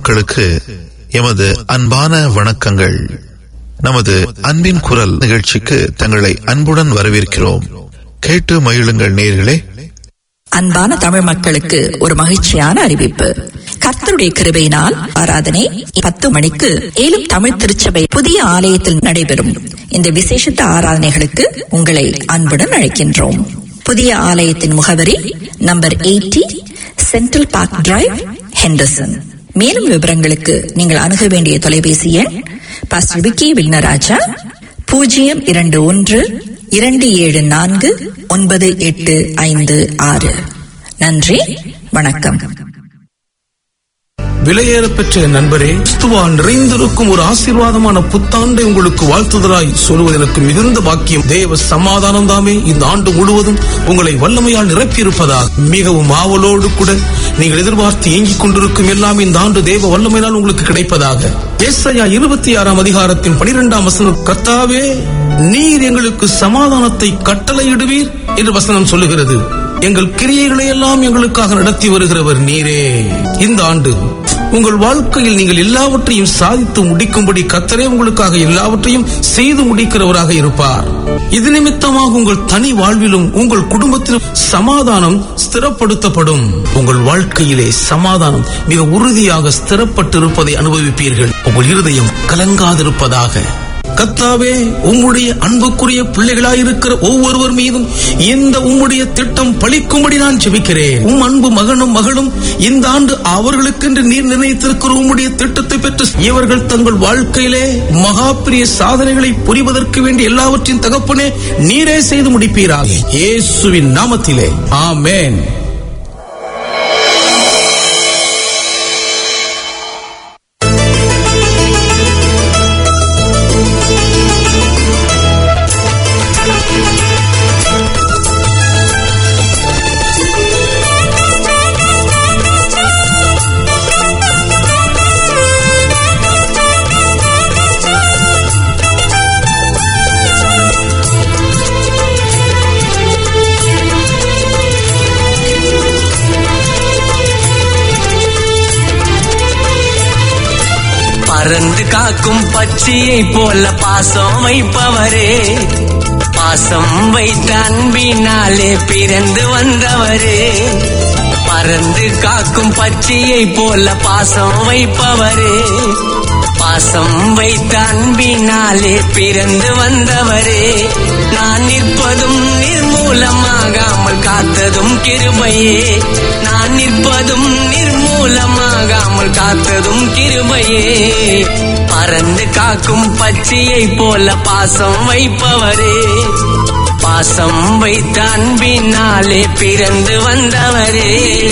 மக்களுக்கு எமது அன்பான வணக்கங்கள் நமது அன்பின் குரல் நிகழ்ச்சிக்கு தங்களை அன்புடன் வரவேற்கிறோம் கேட்டு மகிழுங்கள் நேர்களே அன்பான தமிழ் மக்களுக்கு ஒரு மகிழ்ச்சியான அறிவிப்பு கர்த்தருடைய கிருபையினால் ஆராதனை பத்து மணிக்கு ஏலும் தமிழ் திருச்சபை புதிய ஆலயத்தில் நடைபெறும் இந்த விசேஷத்த ஆராதனைகளுக்கு உங்களை அன்புடன் அழைக்கின்றோம் புதிய ஆலயத்தின் முகவரி number eighty central park drive Henderson மேலும் விவரங்களுக்கு நீங்கள் அணுக வேண்டிய தொலைபேசி எண் பாஸ்டர் விக்கி விக்னராஜா பூஜ்ஜியம் இரண்டு ஒன்று இரண்டு ஏழு நான்கு ஒன்பது எட்டு ஐந்து ஆறு நன்றி வணக்கம் விலையேற பெற்ற என் நண்பரே கிறிஸ்துவால் நிறைந்திருக்கும் ஒரு ஆசீர்வாதமான புத்தாண்டை உங்களுக்கு வாழ்த்துதலாய் சொல்வது எனக்கு மிகுந்த பாக்கியம் தேவ சமாதானம் தாமே இந்த ஆண்டு முழுவதும் உங்களை வல்லமையால் நிரப்பியிருப்பதாக மிகவும் ஆவலோடு கூட நீங்கள் எதிர்பார்த்து ஏங்கிக் கொண்டிருக்கும் எல்லாம் இந்த ஆண்டு தேவ வல்லமையினால் உங்களுக்கு கிடைப்பதாக ஏசாயா இருபத்தி ஆறாம் அதிகாரத்தின் பனிரெண்டாம் வசனம் கர்த்தாவே நீர் எங்களுக்கு சமாதானத்தை கட்டளையிடுவீர் என்று வசனம் சொல்லுகிறது எங்கள் கிரியைகளை எல்லாம் எங்களுக்காக நடத்தி வருகிறவர் நீரே இந்த ஆண்டு உங்கள் வாழ்க்கையில் நீங்கள் எல்லாவற்றையும் சாதித்து முடிக்கும்படி கத்தரே உங்களுக்காக எல்லாவற்றையும் செய்து முடிக்கிறவராக இருப்பார் இது நிமித்தமாக உங்கள் தனி வாழ்விலும் உங்கள் குடும்பத்திலும் சமாதானம் ஸ்திரப்படுத்தப்படும் உங்கள் வாழ்க்கையிலே சமாதானம் மிக உறுதியாக ஸ்திரப்பட்டிருப்பதை அனுபவிப்பீர்கள் உங்கள் இருதயம் கலங்காதிருப்பதாக கத்தாவே உம்முடைய அன்புக்குரிய பிள்ளைகளாயிருக்கிற ஒவ்வொருவர் மீதும் இந்த உம்முடைய திட்டம் பழிக்கும்படி நான் ஜெபிக்கிறேன் உம் அன்பு மகனும் மகளும் இந்த ஆண்டு அவர்களுக்கென்று நீர் நிர்ணயித்திருக்கிற உம்முடைய திட்டத்தை பெற்று இவர்கள் தங்கள் வாழ்க்கையிலே மகா பெரிய சாதனைகளை புரிவதற்கு வேண்டிய எல்லாவற்றையும் தகப்பனே நீரே செய்து முடிப்பீராக இயேசுவின் நாமத்திலே ஆமென் பறந்து காக்கும் பட்சியை போல பாசம் வைப்பவரே பாசம் வைத்த அன்பினாலே பிறந்து வந்தவரே பறந்து காக்கும் பட்சியை போல பாசம் வைப்பவரே பாசம் வைத்த அன்பினாலே பிறந்து வந்தவரே நான் நிற்பதும் நிர்மூலமாகாமல் காத்ததும் கிருபையே நான் நிற்பதும் நிர்மூலமாகாமல் காத்ததும் கிருபையே பறந்து காக்கும் பட்சியை போல பாசம் வைப்பவரே பாசம் வைத்த அன்பினாலே பிறந்து வந்தவரே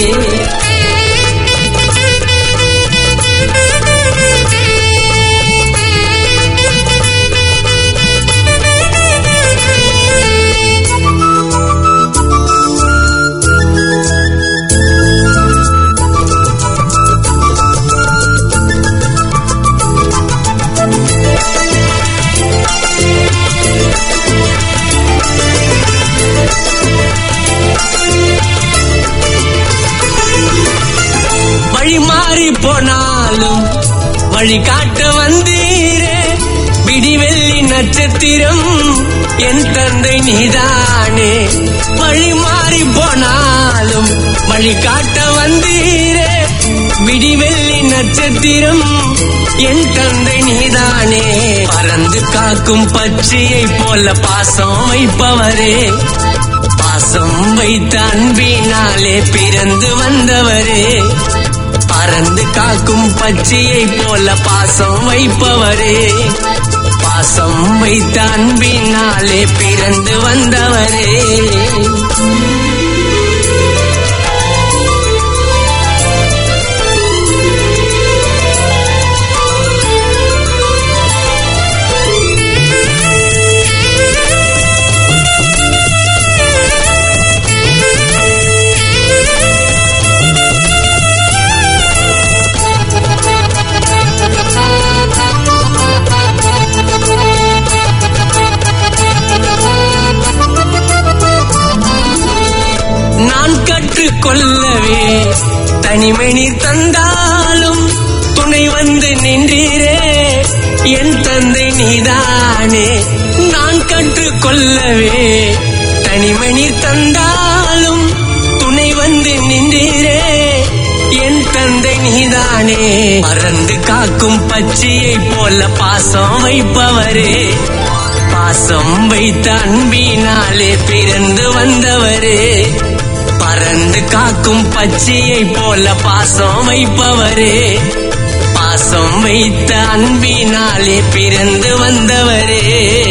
வழி மாறி போனாலும் வழி காட்ட வந்தீரே விடிவெள்ளி நட்சத்திரம் என் தந்தை நீதானே வழி மாறி போனாலும் வழி காட்ட வந்தீரே விடிவெள்ளி நட்சத்திரம் என் தந்தை நீதானே பறந்து காக்கும் பச்சையை போல பாசம் வைப்பவரே பாசம் வைத்த அன்பினாலே பிறந்து வந்தவரே பறந்து காக்கும் பச்சையை போல பாசம் வைப்பவரே பாசம் வைத்த அன்பினாலே பிறந்து வந்தவரே நான் கற்றுக்கொள்ளவே தனிமை நீர் தந்தாலும் துணை வந்து நின்றீரே என் தந்தை நீதானே நான் கற்றுக்கொள்ளவே தனிமணி தந்தாலும் துணை வந்து நின்றீரே என் தந்தை நீதானே பறந்து காக்கும் பச்சையை போல பாசம் வைப்பவரே பாசம் வைத்த அன்பினாலே பிறந்து வந்தவரே பறந்து காக்கும் பச்சையை போல பாசம் வைப்பவரே பாசம் வைத்த அன்பினாலே பிறந்து வந்தவரே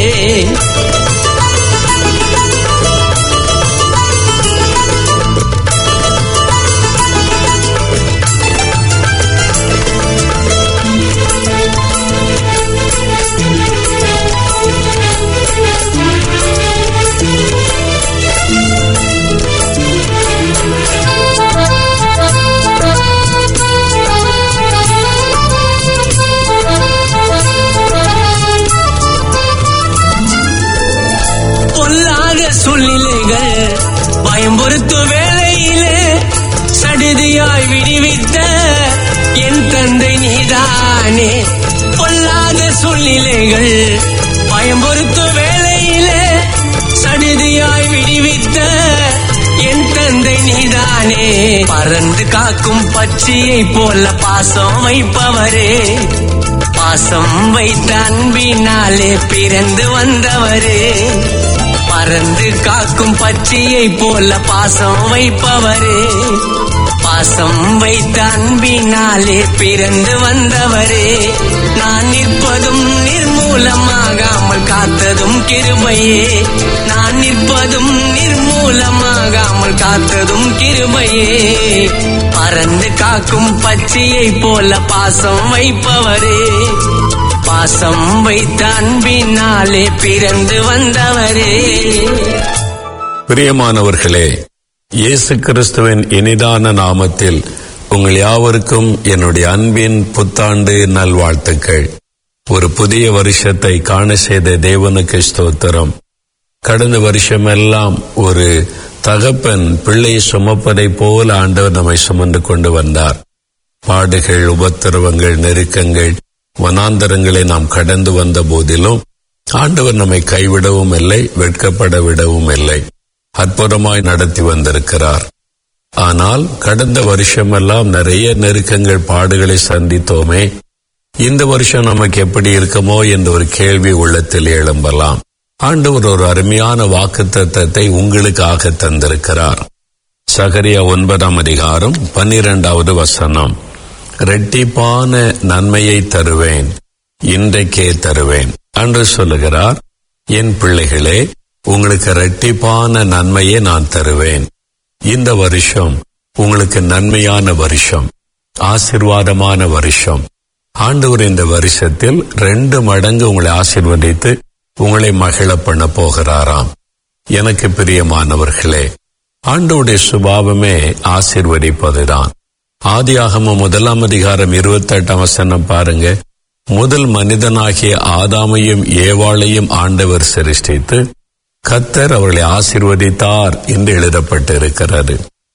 பொல்லாத சூழ்நிலைகள் பயம்பொறுத்து வேளையிலே சடுதியாய் விடுவித்த என் தந்தை நீதானே பொல்லாத சூழ்நிலைகள் பயம்பொறுத்து வேளையிலே சடுதியாய் விடுவித்த என் தந்தை நீதானே பறந்து காக்கும் பட்சியை போல பாசம் வைப்பவரே பாசம் வைத்த அன்பினாலே பிறந்து வந்தவரே பறந்து காக்கும் பச்சையை போல பாசம் வைப்பவரே பாசம் வைத்த அன்பினாலே பிறந்து வந்தவரே நான் நிற்பதும் நிர்மூலமாகாமல் காத்ததும் கிருபையே நான் நிற்பதும் நிர்மூலமாகாமல் காத்ததும் கிருபையே பறந்து காக்கும் பச்சையை போல பாசம் வைப்பவரே பாசம் வைத்த அன்பினாலே பிறந்து வந்தவரே பிரியமானவர்களே இயேசு கிறிஸ்துவின் இனிதான நாமத்தில் உங்கள் யாவருக்கும் என்னுடைய அன்பின் புத்தாண்டு நல்வாழ்த்துக்கள் ஒரு புதிய வருஷத்தை காண செய்த தேவனுக்கு ஸ்தோத்திரம் கடந்த வருஷமெல்லாம் ஒரு தகப்பன் பிள்ளை சுமப்பதை போல ஆண்டவர் நம்மை சுமந்து கொண்டு வந்தார் பாடுகள் உபத்திரவங்கள் நெருக்கங்கள் வனாந்தரங்களை நாம் கடந்து வந்த போதிலும் ஆண்டவர் நம்மை கைவிடவும் இல்லை வெட்கப்பட விடவும் இல்லை அற்புதமாய் நடத்தி வந்திருக்கிறார் ஆனால் கடந்த வருஷமெல்லாம் நிறைய நெருக்கங்கள் பாடுகளை சந்தித்தோமே இந்த வருஷம் நமக்கு எப்படி இருக்குமோ என்ற ஒரு கேள்வி உள்ளத்தில் எழும்பலாம் ஆண்டவர் ஒரு அருமையான வாக்கு தத்தத்தை உங்களுக்காக தந்திருக்கிறார் சகரியா ஒன்பதாம் அதிகாரம் பன்னிரெண்டாவது வசனம் ரெட்டிப்பான நன்மையை தருவேன் இன்றைக்கே தருவேன் என்று சொல்லுகிறார் என் பிள்ளைகளே உங்களுக்கு ரெட்டிப்பான நன்மையை நான் தருவேன் இந்த வருஷம் உங்களுக்கு நன்மையான வருஷம் ஆசிர்வாதமான வருஷம் ஆண்டவர் இந்த வருஷத்தில் ரெண்டு மடங்கு உங்களை ஆசிர்வதித்து உங்களை மகிழ பண்ண போகிறாராம் எனக்கு பிரியமானவர்களே ஆண்டவுடைய சுபாவமே ஆசிர்வதிப்பதுதான் ஆதியாகம முதலாம் அதிகாரம் இருபத்தெட்டாம் வசனம் பாருங்க முதல் மனிதனாகிய ஆதாமையும் ஏவாளையும் ஆண்டவர் சிருஷ்டித்து கத்தர் அவர்களை ஆசிர்வதித்தார் என்று எழுதப்பட்டிருக்கிறது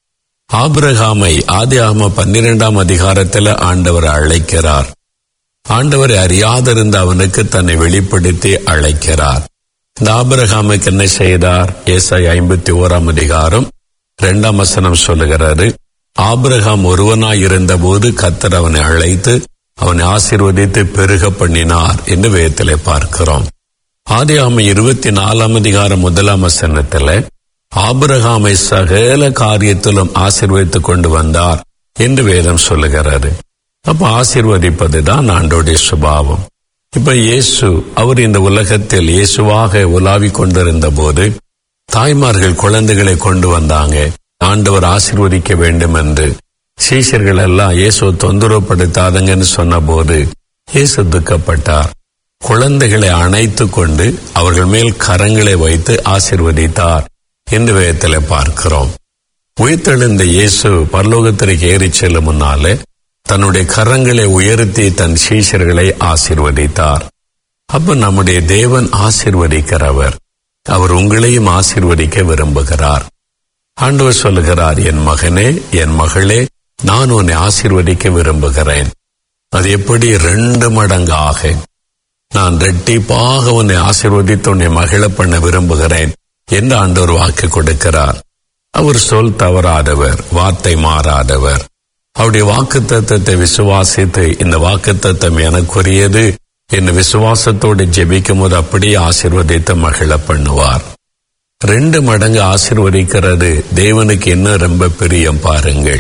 ஆபிரகாமை ஆதியாகம பன்னிரெண்டாம் அதிகாரத்தில் ஆண்டவர் அழைக்கிறார் ஆண்டவரை அறியாதிருந்த அவனுக்கு தன்னை வெளிப்படுத்தி அழைக்கிறார் இந்த ஆபிரகாமுக்கு என்ன செய்தார் ஏசாய் ஐம்பத்தி ஓராம் அதிகாரம் இரண்டாம் வசனம் சொல்லுகிறாரு ஆபிரகாம் ஒருவனாய் இருந்தபோது கத்தர் அவனை அழைத்து அவனை ஆசீர்வதித்து பெருக பண்ணினார் என்று வேதத்திலே பார்க்கிறோம் ஆதியாம இருபத்தி நாலாம் அதிகாரம் முதலாம் வசனத்துல ஆபிரகாமை சகல காரியத்திலும் ஆசீர்வதித்துக் கொண்டு வந்தார் என்று வேதம் சொல்லுகிறாரு அப்ப ஆசீர்வதிப்பது தான் ஆண்டோடைய சுபாவம் இப்ப இயேசு அவர் இந்த உலகத்தில் இயேசுவாக உலாவிக் கொண்டிருந்த போது தாய்மார்கள் குழந்தைகளை கொண்டு வந்தாங்க ஆண்டவர் ஆசீர்வதிக்க வேண்டும் என்று சீஷர்கள் எல்லாம் இயேசு தொந்தரவுப்படுத்தாதங்கன்னு சொன்ன போது இயேசு துக்கப்பட்டார் குழந்தைகளை அணைத்து கொண்டு அவர்கள் மேல் கரங்களை வைத்து ஆசிர்வதித்தார் என்று வேதத்தில் பார்க்கிறோம் உயிர்த்தெழுந்த இயேசு பரலோகத்திற்கு ஏறிச் செல்லும் முன்னாலே தன்னுடைய கரங்களை உயர்த்தி தன் சீஷர்களை ஆசிர்வதித்தார் அப்ப நம்முடைய தேவன் ஆசிர்வதிக்கிறவர் அவர் உங்களையும் ஆசிர்வதிக்க விரும்புகிறார் ஆண்டவர் சொல்லுகிறார் என் மகனே என் மகளே நான் உன்னை ஆசிர்வதிக்க விரும்புகிறேன் அது எப்படி ரெண்டு மடங்காக நான் ரெட்டிப்பாக உன்னை ஆசீர்வதித்து உன்னை மகிழ பண்ண விரும்புகிறேன் என்று ஆண்டவர் வாக்கு கொடுக்கிறார் அவர் சொல் தவறாதவர் வார்த்தை மாறாதவர் அவருடைய வாக்கு தத்தத்தை விசுவாசித்து இந்த வாக்கு தத்தம் எனக்குரியது என்று விசுவாசத்தோடு ஜெபிக்கும் போது அப்படியே ஆசீர்வதித்து மகிழ பண்ணுவார் ரெண்டு மடங்கு ஆசீர்வதிக்கிறது தேவனுக்கு என்ன ரொம்ப பிரியம் பாருங்கள்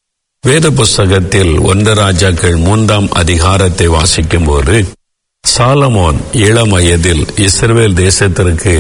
வேத புஸ்தகத்தில் ஒன்று ராஜாக்கள் மூன்றாம் அதிகாரத்தை வாசிக்கும் போது சாலமோன் இளம் வயதில் இஸ்ரவேல் தேசத்திற்கு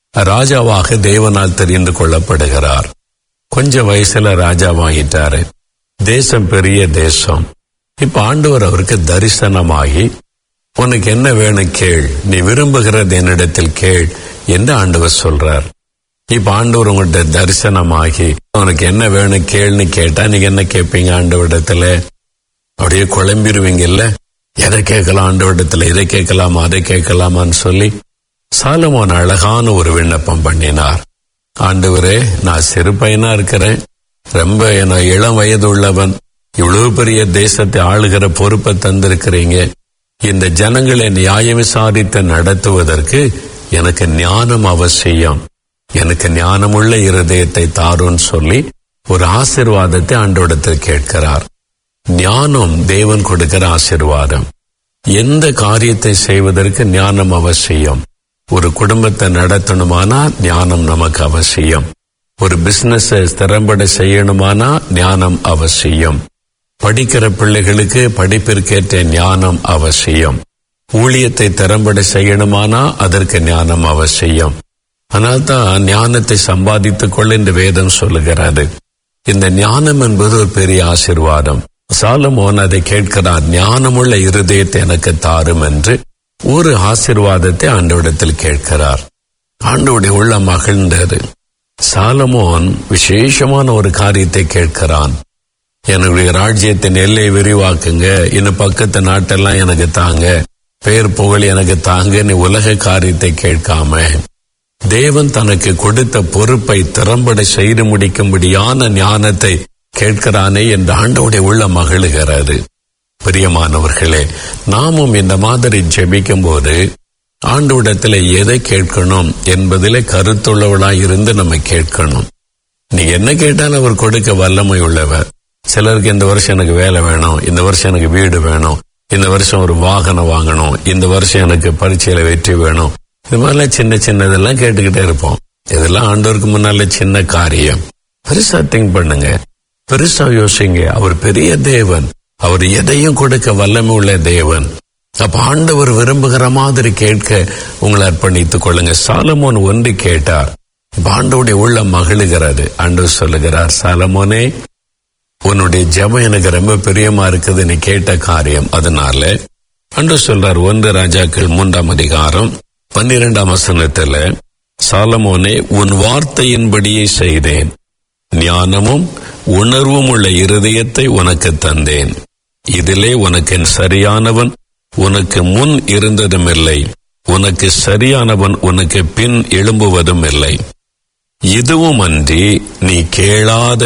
ராஜாவாக தேவனால் தெரிந்து கொள்ளப்படுகிறார் கொஞ்ச வயசுல ராஜாவாகிட்டாரு தேசம் பெரிய தேசம் இப்ப ஆண்டவர் அவருக்கு தரிசனமாகி உனக்கு என்ன வேணும் கேள் நீ விரும்புகிறது என்னிடத்தில் கேள் என்று ஆண்டவர் சொல்றார் இப்ப ஆண்டவர் உங்கள்கிட்ட தரிசனமாகி உனக்கு என்ன வேணும் கேள்னு கேட்டா நீங்க என்ன கேட்பீங்க ஆண்டவரிடத்துல அப்படியே குழம்பிடுவீங்கல்ல எதை கேட்கலாம் ஆண்டவரிடத்துல இதை கேட்கலாமா அதை கேட்கலாமான்னு சொல்லி சாலமோன் அழகான ஒரு விண்ணப்பம் பண்ணினார் ஆண்டவரே நான் சிறு பையனா இருக்கிறேன் ரொம்ப என இளம் வயது உள்ளவன் இவ்வளவு பெரிய தேசத்தை ஆளுகிற பொறுப்பை தந்திருக்கிறீங்க இந்த ஜனங்களை நியாயம் விசாரித்து நடத்துவதற்கு எனக்கு ஞானம் அவசியம் எனக்கு ஞானமுள்ள இருதயத்தை தாருன்னு சொல்லி ஒரு ஆசிர்வாதத்தை ஆண்டோடத்தில் கேட்கிறார் ஞானம் தேவன் கொடுக்கிற ஆசிர்வாதம் எந்த காரியத்தை செய்வதற்கு ஞானம் அவசியம் ஒரு குடும்பத்தை நடத்தணுமானா ஞானம் நமக்கு அவசியம் ஒரு பிசினஸ் திறம்பட செய்யணுமானா ஞானம் அவசியம் படிக்கிற பிள்ளைகளுக்கு படிப்பிற்கேற்ற ஞானம் அவசியம் ஊழியத்தை திறம்பட செய்யணுமானா அதற்கு ஞானம் அவசியம் ஆனால் தான் ஞானத்தை சம்பாதித்துக் கொள்ள இந்த வேதம் சொல்லுகிறது இந்த ஞானம் என்பது ஒரு பெரிய ஆசிர்வாதம் சாலமோன் அதை கேட்கிறார் ஞானமுள்ள இருதயத்தை எனக்கு தாரும் என்று ஒரு ஆசிர்வாதத்தை ஆண்டவிடத்தில் கேட்கிறார் ஆண்டவுடைய உள்ள மகிழ்ந்தது சாலமோன் விசேஷமான ஒரு காரியத்தை கேட்கிறான் என்னுடைய ராஜ்யத்தின் எல்லை விரிவாக்குங்க இன்னும் பக்கத்து நாட்டெல்லாம் எனக்கு தாங்க பெயர் புகழ் எனக்கு தாங்கன்னு உலக காரியத்தை கேட்காம தேவன் தனக்கு கொடுத்த பொறுப்பை திறம்பட செய்து முடிக்கும்படியான ஞானத்தை கேட்கிறானே என்று ஆண்டவுடைய உள்ள மகிழுகிறது பிரியமானவர்களே நாமும் இந்த மாதிரி ஜெபிக்கும் போது ஆண்டவிடத்தில் எதை கேட்கணும் என்பதிலே கருத்துள்ளவளாய் இருந்து நம்ம கேட்கணும் நீ என்ன கேட்டாலும் அவர் கொடுக்க வல்லமை உள்ளவர் சிலருக்கு இந்த வருஷம் எனக்கு வேலை வேணும் இந்த வருஷம் எனக்கு வீடு வேணும் இந்த வருஷம் ஒரு வாகனம் வாங்கணும் இந்த வருஷம் எனக்கு பரீட்சையில வெற்றி வேணும் இது மாதிரிலாம் சின்ன சின்னதெல்லாம் கேட்டுக்கிட்டே இருப்போம் இதெல்லாம் ஆண்டவருக்கு முன்னால சின்ன காரியம் பெருசா திங்க் பண்ணுங்க பெருசா யோசிங்க அவர் பெரிய தேவன் அவர் எதையும் கொடுக்க வல்லமை உள்ள தேவன் அப்ப ஆண்டவர் விரும்புகிற மாதிரி கேட்க உங்களை அர்ப்பணித்துக் கொள்ளுங்க சாலமோன் ஒன்று கேட்டார் இப்ப ஆண்டவுடைய உள்ள மகிழுகிறது ஆண்டவர் சொல்லுகிறார் சாலமோனே உன்னுடைய ஜெபம் எனக்கு ரொம்ப பிரியமா இருக்குது நீ கேட்ட காரியம் அதனால அன்று சொல்றார் ஒன்று ராஜாக்கள் மூன்றாம் அதிகாரம் பன்னிரெண்டாம் வசனத்துல சாலமோனே உன் வார்த்தையின்படியே செய்தேன் ஞானமும் உணர்வும் உள்ள இருதயத்தை உனக்கு தந்தேன் இதிலே உனக்கு சரியானவன் உனக்கு முன் இருந்ததும் இல்லை உனக்கு சரியானவன் உனக்கு பின் எழும்புவதும் இல்லை இதுவும் அன்றி நீ கேளாத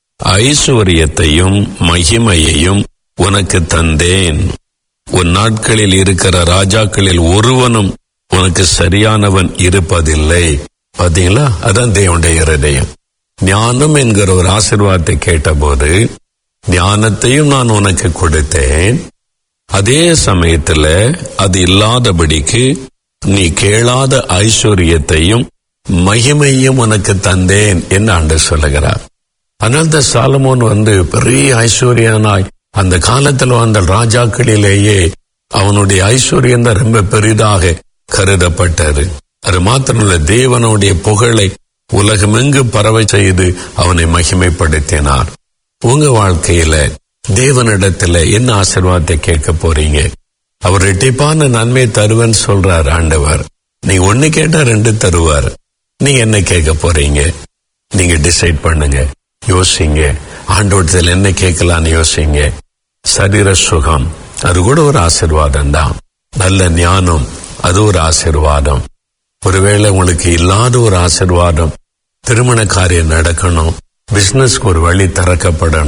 ஐஸ்வர்யத்தையும் மகிமையையும் உனக்கு தந்தேன் உன் நாட்களில் இருக்கிற ராஜாக்களில் ஒருவனும் உனக்கு சரியானவன் இருப்பதில்லை பாத்தீங்களா அதான் தேவனுடைய இருதயம் ஞானம் என்கிற ஒரு ஆசிர்வாதத்தை கேட்டபோது ஞானத்தையும் நான் உனக்கு கொடுத்தேன் அதே சமயத்துல அது இல்லாதபடிக்கு நீ கேளாத ஐஸ்வர்யத்தையும் மகிமையும் உனக்கு தந்தேன் என்று ஆண்டு சொல்லுகிறார் அதனால சாலமோன் வந்து பெரிய ஐஸ்வர்யனாய் அந்த காலத்தில் வந்த ராஜாக்களிலேயே அவனுடைய ஐஸ்வர்யம் தான் ரொம்ப பெரிதாக கருதப்பட்டது அது மாத்திரமல்ல தேவனுடைய புகழை உலகமெங்கு பரவ செய்து அவனை மகிமைப்படுத்தினார் உங்க வாழ்க்கையில தேவனிடத்துல என்ன ஆசீர்வாதத்தை கேட்க போறீங்க அவர் ரெட்டிப்பான நன்மை தருவேன்னு சொல்றார் ஆண்டவர் நீங்க ஒண்ணு கேட்டா ரெண்டு தருவார் நீங்க என்ன கேட்க போறீங்க நீங்க டிசைட் பண்ணுங்க யோசிங்க ஆண்டோட்டத்தில் என்ன கேட்கலான்னு யோசிங்க சரீர சுகம் அது கூட ஒரு ஆசிர்வாதம் தான் நல்ல ஞானம் அது ஒரு ஆசிர்வாதம் ஒருவேளை உங்களுக்கு இல்லாத ஒரு ஆசிர்வாதம் திருமண காரியம் நடக்கணும் பிசினஸ்க்கு ஒரு வழி திறக்கப்படணும்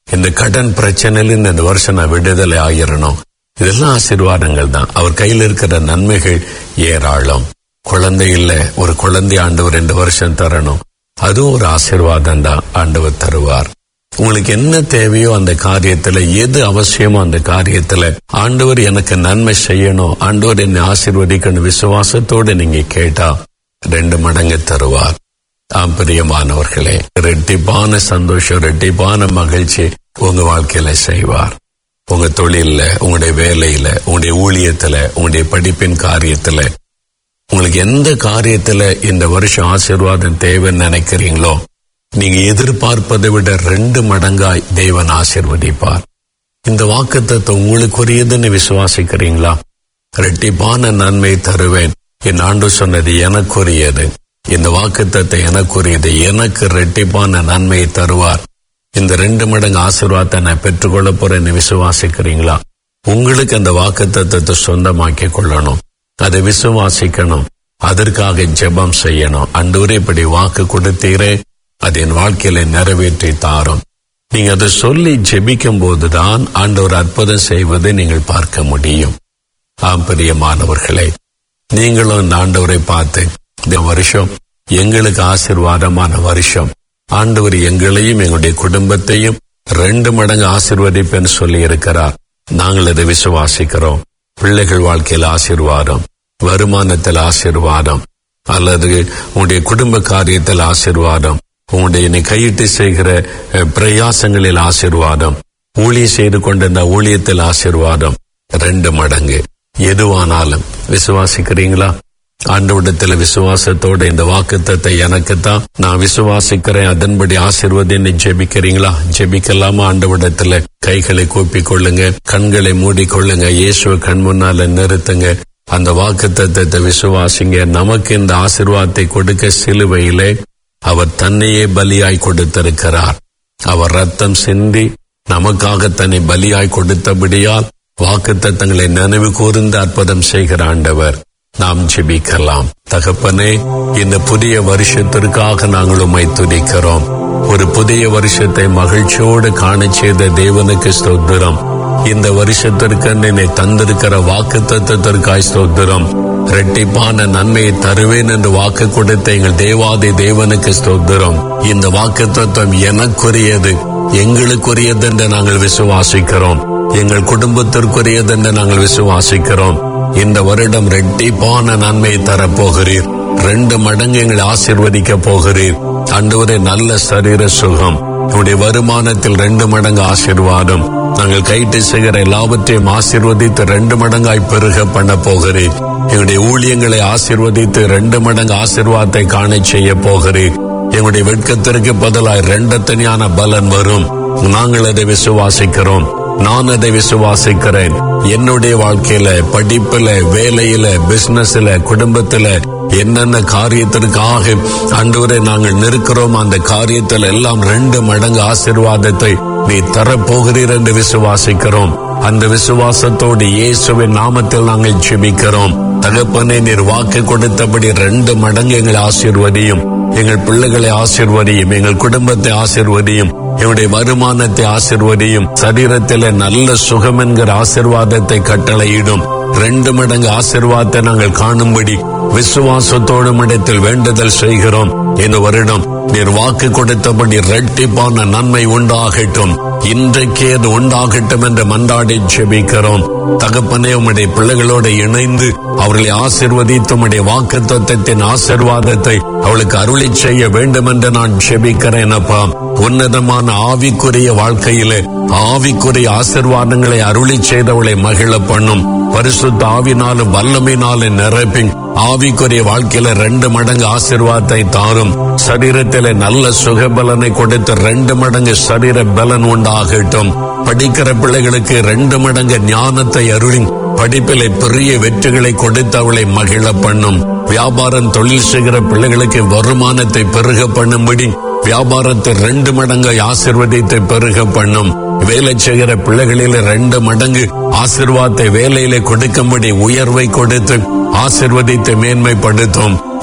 இந்த கடன் பிரச்சனையில இந்த வருஷம் நான் விடுதலை ஆகிரணும் இதெல்லாம் ஆசீர்வாதங்கள் தான் அவர் கையில் இருக்கிற நன்மைகள் ஏராளம் குழந்தை இல்ல ஒரு குழந்தை ஆண்டவர் ரெண்டு வருஷம் தரணும் அதுவும் ஒரு ஆசீர்வாதம் தான் ஆண்டவர் தருவார் உங்களுக்கு என்ன தேவையோ அந்த காரியத்துல எது அவசியமோ அந்த காரியத்துல ஆண்டவர் எனக்கு நன்மை செய்யணும் ஆண்டவர் என்னை ஆசீர்வதிக்கணும் விசுவாசத்தோடு நீங்க கேட்டா ரெண்டு மடங்கு தருவார் ஆம் பிரியமானவர்களே ரெட்டிப்பான சந்தோஷம் ரெட்டிப்பான மகிழ்ச்சி உங்க வாழ்க்கையில செய்வார் உங்க தொழில்ல உங்களுடைய வேலையில உங்களுடைய ஊழியத்துல உங்களுடைய படிப்பின் காரியத்துல உங்களுக்கு எந்த காரியத்துல இந்த வருஷம் ஆசீர்வாதம் தேவைன்னு நினைக்கிறீங்களோ நீங்க எதிர்பார்ப்பதை விட ரெண்டு மடங்காய் தேவன் ஆசீர்வதிப்பார் இந்த வாக்குத்தத்தை உங்களுக்குரியதுன்னு விசுவாசிக்கிறீங்களா ரெட்டிப்பான நன்மை தருவேன் என் ஆண்டு சொன்னது எனக்குரியது இந்த வாக்குத்தத்தை எனக்குரியது எனக்கு ரெட்டிப்பான நன்மையை தருவார் இந்த ரெண்டு மடங்கு ஆசீர்வாதத்தை நான் பெற்றுக்கொள்ள போறேன்னு விசுவாசிக்கிறீங்களா உங்களுக்கு அந்த வாக்குத்தத்தத்தை சொந்தமாக்கி கொள்ளணும் அதை விசுவாசிக்கணும் அதற்காக ஜெபம் செய்யணும் அண்டூரே இப்படி வாக்கு கொடுத்தீரே அது என் வாழ்க்கையில நிறைவேற்றி தாரும் நீங்க அதை சொல்லி ஜெபிக்கும் போதுதான் ஆண்டவர் அற்புதம் செய்வதை நீங்கள் பார்க்க முடியும் ஆம் பிரியமானவர்களே நீங்களும் இந்த ஆண்டவரை பார்த்து இந்த வருஷம் எங்களுக்கு ஆசிர்வாதமான வருஷம் ஆண்டவர் எங்களையும் எங்களுடைய குடும்பத்தையும் ரெண்டு மடங்கு ஆசிர்வதிப்பேன்னு சொல்லி இருக்கிறார் நாங்கள் அதை விசுவாசிக்கிறோம் பிள்ளைகள் வாழ்க்கையில் ஆசீர்வாதம் வருமானத்தில் ஆசீர்வாதம் அல்லது உங்களுடைய குடும்ப காரியத்தில் ஆசீர்வாதம் உங்களுடைய நீ கையிட்டு செய்கிற அஹ், பிரயாசங்களில் ஆசீர்வாதம் ஊழியம் செய்து கொண்டிருந்த ஊழியத்தில் ஆசீர்வாதம் ரெண்டு மடங்கு எதுவானாலும் விசுவாசிக்கிறீங்களா ஆண்டவிடத்தில் விசுவாசத்தோட இந்த வாக்குத்தத்தை எனக்குத்தான் நான் விசுவாசிக்கிறேன் அதன்படி ஆசீர்வதின்னு ஜெபிக்கிறீங்களா ஜெபிக்கலாமா ஆண்டவிடத்துல கைகளை கூப்பிக் கொள்ளுங்க கண்களை மூடிக்கொள்ளுங்க இயேசுவை கண் முன்னால நிறுத்துங்க அந்த வாக்குத்தத்தத்தை விசுவாசிங்க நமக்கு இந்த ஆசீர்வாதத்தை கொடுக்க சிலுவையிலே அவர் தன்னையே பலியாய் கொடுத்திருக்கிறார் அவர் ரத்தம் சிந்தி நமக்காக தன்னை பலியாய் கொடுத்தபடியால் வாக்குத்தத்தங்களை நினைவு கூர்ந்து அற்புதம் செய்கிற ஆண்டவர் நாம் ஜெபிக்கலாம் தகப்பனே இந்த புதிய வருஷத்திற்காக நாங்கள் உம்மை துதிக்கிறோம் ஒரு புதிய வருஷத்தை மகிழ்ச்சியோடு காணச் செய்த தேவனுக்கு ஸ்தோத்திரம் இந்த வருஷத்திற்கு என்னை தந்திருக்கிற வாக்கு தத்துவத்திற்காய் ஸ்தோத்திரம் இரட்டிப்பான நன்மையை தருவேன் என்று வாக்கு கொடுத்த எங்கள் தேவாதி தேவனுக்கு ஸ்தோத்திரம் இந்த வாக்கு தத்துவம் எனக்குரியது எங்களுக்குரியது என்று நாங்கள் விசுவாசிக்கிறோம் எங்கள் குடும்பத்திற்குரியது என்று நாங்கள் விசுவாசிக்கிறோம் இந்த வருடம் ரெட்டிப்பான நன்மையை தரப்போகிறீர் ரெண்டு மடங்கு எங்களை ஆசீர்வதிக்க போகிறீர் அன்றுவரை நல்ல சரீர சுகம் உடைய வருமானத்தில் ரெண்டு மடங்கு ஆசீர்வாதம் நாங்கள் கைட்டு செய்கிற எல்லாவற்றையும் ஆசீர்வதித்து ரெண்டு மடங்காய் பெருக பண்ண போகிறீர் எங்களுடைய ஊழியங்களை ஆசீர்வதித்து ரெண்டு மடங்கு ஆசீர்வாதத்தை காணச் செய்ய போகிறீர் எங்களுடைய வெட்கத்திற்கு பதிலாய் ரெண்டத்தனியான பலன் வரும் நாங்கள் அதை விசுவாசிக்கிறோம் நான் அதை விசுவாசிக்கிறேன் என்னுடைய வாழ்க்கையில படிப்புல வேலையில பிசினஸ்ல குடும்பத்துல என்னென்ன காரியத்திற்காக அன்றுவரை நாங்கள் நிற்கிறோம் அந்த காரியத்தில் எல்லாம் ரெண்டு மடங்கு ஆசீர்வாதத்தை நீ தரப்போகிறீர் என்று விசுவாசிக்கிறோம் அந்த விசுவாசத்தோடு இயேசுவின் நாமத்தில் நாங்கள் ஜெபிக்கிறோம் தகப்பனே நீர் வாக்கு கொடுத்தபடி ரெண்டு மடங்கு எங்களை ஆசீர்வதியும் எங்கள் பிள்ளைகளை ஆசீர்வதியும் எங்கள் குடும்பத்தை ஆசீர்வதியும் எங்களுடைய வருமானத்தை ஆசீர்வதியும் சரீரத்திலே நல்ல சுகம் என்கிற ஆசீர்வாதத்தை கட்டளையிடும் ரெண்டு மடங்கு ஆசீர்வாதத்தை நாங்கள் காணும்படி விசுவாசத்தோடும் இடத்தில் வேண்டுதல் செய்கிறோம் இந்த வருடம் நீர் வாக்கு கொடுத்தபடி இரட்டிப்பான நன்மை உண்டாகட்டும் இன்றைக்கே அது உண்டாகட்டும் என்று மன்றாடி ஜெபிக்கிறோம் தகப்பனே உம்முடைய பிள்ளைகளோடு இணைந்து அவர்களை ஆசிர்வதித்து உம்முடைய வாக்கு தத்தத்தின் ஆசிர்வாதத்தை அவளுக்கு அருளி செய்ய வேண்டும் என்று நான் ஜெபிக்கிறேன் அப்பா உன்னதமான ஆவிக்குரிய வாழ்க்கையிலே ஆவிக்குரிய ஆசிர்வாதங்களை அருளி செய்தவளை மகிழ பண்ணும் பரிசுத்த ஆவினாலும் வல்லமையினாலும் நிரப்பி ஆவிக்குரிய வாழ்க்கையில ரெண்டு மடங்கு ஆசிர்வாதத்தை தாரும் சரீரத்திலே நல்ல சுகபலனை கொடுத்து ரெண்டு மடங்கு சரீர பலன் உண்டாகட்டும் படிக்கிற பிள்ளைகளுக்கு ரெண்டு மடங்கு ஞானத்தை அருளி படிப்பிலே பெரிய வெற்றிகளை கொடுத்து அவளை மகிழ பண்ணும் வியாபாரம் தொழில் செய்கிற பிள்ளைகளுக்கு வருமானத்தை பெருக பண்ணும்படி வியாபாரத்தை ரெண்டு மடங்கு ஆசிர்வதித்தை பெருக பண்ணும் வேலை செய்கிற பிள்ளைகளில ரெண்டு மடங்கு ஆசிர்வாதத்தை வேலையில கொடுக்கும்படி உயர்வை கொடுத்து ஆசிர்வதித்து மேன்மைப்படுத்தும்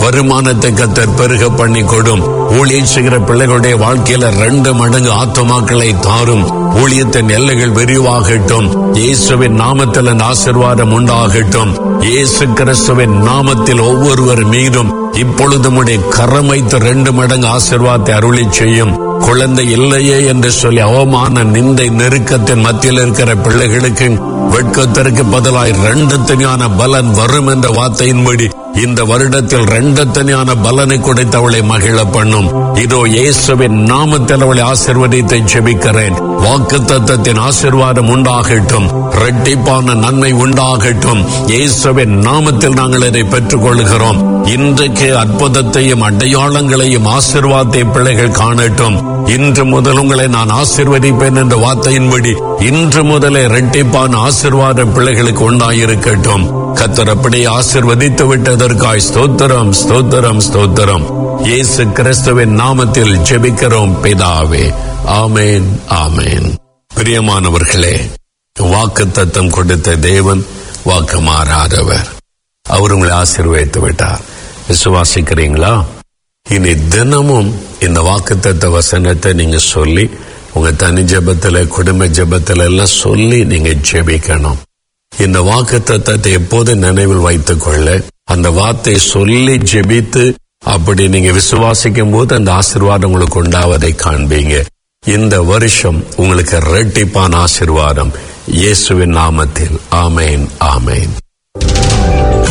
வருமானத்தை கத்தர் பெருக பண்ணி கொடும் ஊழியம் செய்கிற பிள்ளைகளுடைய வாழ்க்கையில ரெண்டு மடங்கு ஆத்துமாக்களை தாரும் ஊழியத்தின் எல்லைகள் விரிவாகட்டும் இயேசுவின் நாமத்தில் அந்த ஆசீர்வாதம் உண்டாகட்டும் இயேசு கிறிஸ்துவின் நாமத்தில் ஒவ்வொருவர் மீதும் இப்பொழுது உடைய கரம் வைத்து ரெண்டு மடங்கு ஆசீர்வாதத்தை அருளி செய்யும் குழந்தை இல்லையே என்று சொல்லி அவமான நிந்தை நெருக்கத்தின் மத்தியில் இருக்கிற பிள்ளைகளுக்கு வெட்கத்திற்கு பதிலாய் ரெண்டு தனியான பலன் வரும் என்ற வார்த்தையின்படி இந்த வருடத்தில் ரெண்டு தனியான பலனை கொடுத்து அவளை மகிழ பண்ணும் இதோ இயேசுவின் நாமத்தில் அவளை ஆசிர்வதித்தை ஜெபிக்கிறேன் வாக்கு தத்தத்தின் ஆசிர்வாதம் உண்டாகட்டும் ரெட்டிப்பான நன்மை உண்டாகட்டும் இயேசுவின் நாமத்தில் நாங்கள் இதை பெற்றுக் கொள்கிறோம் இன்றைக்கு அற்புதத்தையும் அடையாளங்களையும் ஆசிர்வாதத்தை பிள்ளைகள் காணட்டும் இன்று முதல் உங்களை நான் ஆசிர்வதிப்பேன் என்ற வார்த்தையின்படி இன்று முதலே ரெட்டிப்பான ஆசிர்வாதம் பிள்ளைகளுக்கு உண்டாயிருக்கட்டும் கத்தர் அப்படியே ஆசிர்வதித்து விட்டதற்காய் ஸ்தோத்திரம் ஸ்தோத்திரம் ஸ்தோத்திரம் இயேசு கிறிஸ்துவின் நாமத்தில் ஜெபிக்கிறோம் பிதாவே ஆமேன் ஆமேன் பிரியமானவர்களே வாக்கு தத்தம் கொடுத்த தேவன் வாக்கு மாறாதவர் அவர் உங்களை ஆசீர்வதித்து விட்டார் விசுவாசிக்கிறீங்களா இனி தினமும் இந்த வாக்குத்தத்த வசனத்தை நீங்க சொல்லி உங்க தனி ஜெபத்துல குடும்ப ஜெபத்துல எல்லாம் சொல்லி நீங்க ஜெபிக்கணும் இந்த வாக்கு தத்தத்தை எப்போது நினைவில் வைத்துக் கொள்ள அந்த வார்த்தை சொல்லி ஜெபித்து அப்படி நீங்க விசுவாசிக்கும் போது அந்த ஆசீர்வாதம் உங்களுக்கு உண்டாவதை காண்பீங்க இந்த வருஷம் உங்களுக்கு இரட்டிப்பான ஆசீர்வாதம் இயேசுவின் நாமத்தில் ஆமேன் ஆமேன்